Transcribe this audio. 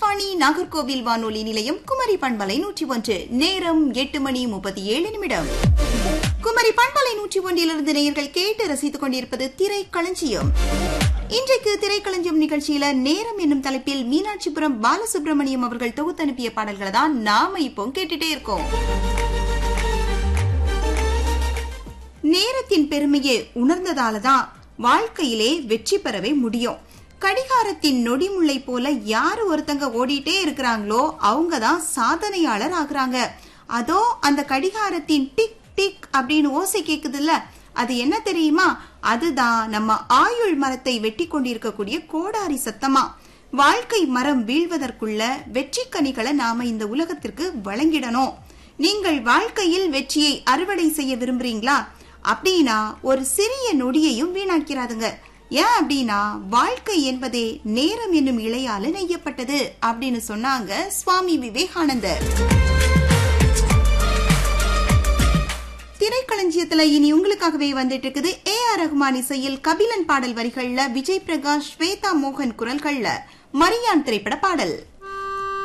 ஆகாஷ்வாணி நாகர்கோவில் வானொலி நிலையம் குமரி பண்பலை நூற்றி ஒன்று நேரம் எட்டு மணி முப்பத்தி ஏழு நிமிடம் குமரி பண்பலை நூற்றி ஒன்றிலிருந்து நேயர்கள் கேட்டு ரசித்துக் கொண்டிருப்பது திரைக்களஞ்சியம் இன்றைக்கு திரைக்களஞ்சியம் நிகழ்ச்சியில நேரம் என்னும் தலைப்பில் மீனாட்சிபுரம் பாலசுப்ரமணியம் அவர்கள் தொகுத்து அனுப்பிய பாடல்களை தான் நாம இப்போ கேட்டுட்டே இருக்கோம் நேரத்தின் பெருமையை உணர்ந்ததாலதான் வாழ்க்கையிலே வெற்றி பெறவே முடியும் கடிகாரத்தின் நொடிமுல்லை போல யாரு ஒருத்தங்க ஓடிட்டே இருக்கிறாங்களோ அவங்க தான் சாதனையாளர் ஆகுறாங்க அதோ அந்த கடிகாரத்தின் டிக் டிக் அப்படின்னு ஓசை கேக்குதுல்ல அது என்ன தெரியுமா அதுதான் நம்ம ஆயுள் மரத்தை வெட்டி கொண்டிருக்கக்கூடிய கோடாரி சத்தமா வாழ்க்கை மரம் வீழ்வதற்குள்ள வெற்றி கனிகளை நாம இந்த உலகத்திற்கு வழங்கிடணும் நீங்கள் வாழ்க்கையில் வெற்றியை அறுவடை செய்ய விரும்புறீங்களா அப்படின்னா ஒரு சிறிய நொடியையும் வீணாக்கிறாதுங்க ஏன் அப்படின்னா வாழ்க்கை என்பதே நேரம் என்னும் இழையால நெய்யப்பட்டது அப்படின்னு சொன்னாங்க சுவாமி விவேகானந்தர் திரைக்களஞ்சியத்துல இனி உங்களுக்காகவே வந்துட்டு இருக்குது ஏ ஆர் ரஹ்மான் இசையில் கபிலன் பாடல் வரிகள்ல விஜய் பிரகாஷ் ஸ்வேதா மோகன் குரல்கள்ல மரியான் திரைப்பட பாடல்